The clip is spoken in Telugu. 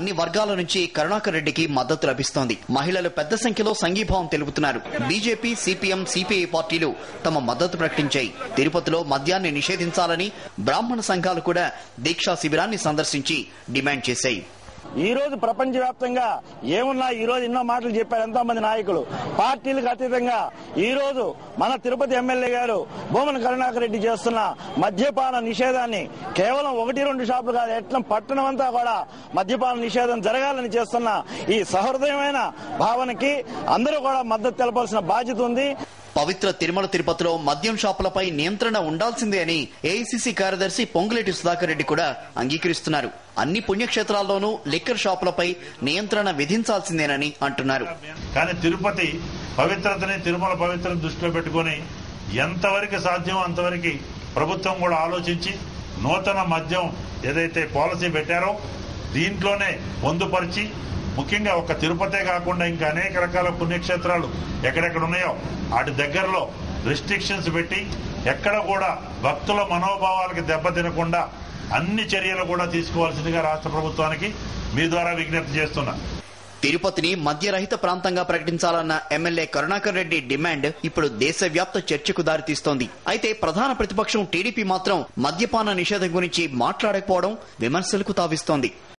అన్ని వర్గాల నుంచి కరుణాకర్ రెడ్డికి మద్దతు లభిస్తోంది మహిళలు పెద్ద సంఖ్యలో సంఘీభావం తెలుపుతున్నారు బీజేపీ సిపిఎం సిపిఐ పార్టీలు తమ మద్దతు ప్రకటించాయి తిరుపతిలో మద్యాన్ని నిషేధించాలని బ్రాహ్మణ సంఘాలు కూడా దీక్షా శిబిరాన్ని సందర్శించి డిమాండ్ చేశాయి ఈ రోజు ప్రపంచవ్యాప్తంగా ఏమున్నా ఈ రోజు ఎన్నో మాటలు చెప్పారు ఎంతో మంది నాయకులు పార్టీలకు అతీతంగా ఈ రోజు మన తిరుపతి ఎమ్మెల్యే గారు భూమన కరుణాకర్ రెడ్డి చేస్తున్న మద్యపాన నిషేధాన్ని కేవలం ఒకటి రెండు షాపులు కాదు ఎట్లా పట్టణం అంతా కూడా మద్యపాన నిషేధం జరగాలని చేస్తున్న ఈ సహృదయమైన భావనకి అందరూ కూడా మద్దతు తెలపాల్సిన బాధ్యత ఉంది పవిత్ర తిరుమల తిరుపతిలో మద్యం షాపులపై నియంత్రణ ఉండాల్సిందే అని ఏఐసిసి కార్యదర్శి పొంగులేటి సుధాకర్ రెడ్డి కూడా అంగీకరిస్తున్నారు అన్ని పుణ్యక్షేత్రాల్లోనూ లిక్కర్ షాపులపై నియంత్రణ విధించాల్సిందేనని అంటున్నారు కానీ తిరుపతి పవిత్రతని తిరుమల పవిత్రత దృష్టిలో పెట్టుకొని ఎంతవరకు సాధ్యమో అంతవరకు ప్రభుత్వం కూడా ఆలోచించి నూతన మద్యం ఏదైతే పాలసీ పెట్టారో దీంట్లోనే పొందుపరిచి ముఖ్యంగా ఒక తిరుపతే కాకుండా ఇంకా అనేక రకాల పుణ్యక్షేత్రాలు ఎక్కడెక్కడ ఉన్నాయో వాటి దగ్గరలో రిస్ట్రిక్షన్స్ పెట్టి ఎక్కడ కూడా భక్తుల మనోభావాలకు దెబ్బతినకుండా అన్ని చర్యలు కూడా తీసుకోవాల్సిందిగా రాష్ట్ర ప్రభుత్వానికి మీ ద్వారా విజ్ఞప్తి చేస్తున్నా తిరుపతిని మద్యరహిత ప్రాంతంగా ప్రకటించాలన్న ఎమ్మెల్యే కరుణాకర్ రెడ్డి డిమాండ్ ఇప్పుడు దేశవ్యాప్త చర్చకు దారితీస్తోంది అయితే ప్రధాన ప్రతిపక్షం టీడీపీ మాత్రం మద్యపాన నిషేధం గురించి మాట్లాడకపోవడం విమర్శలకు తావిస్తోంది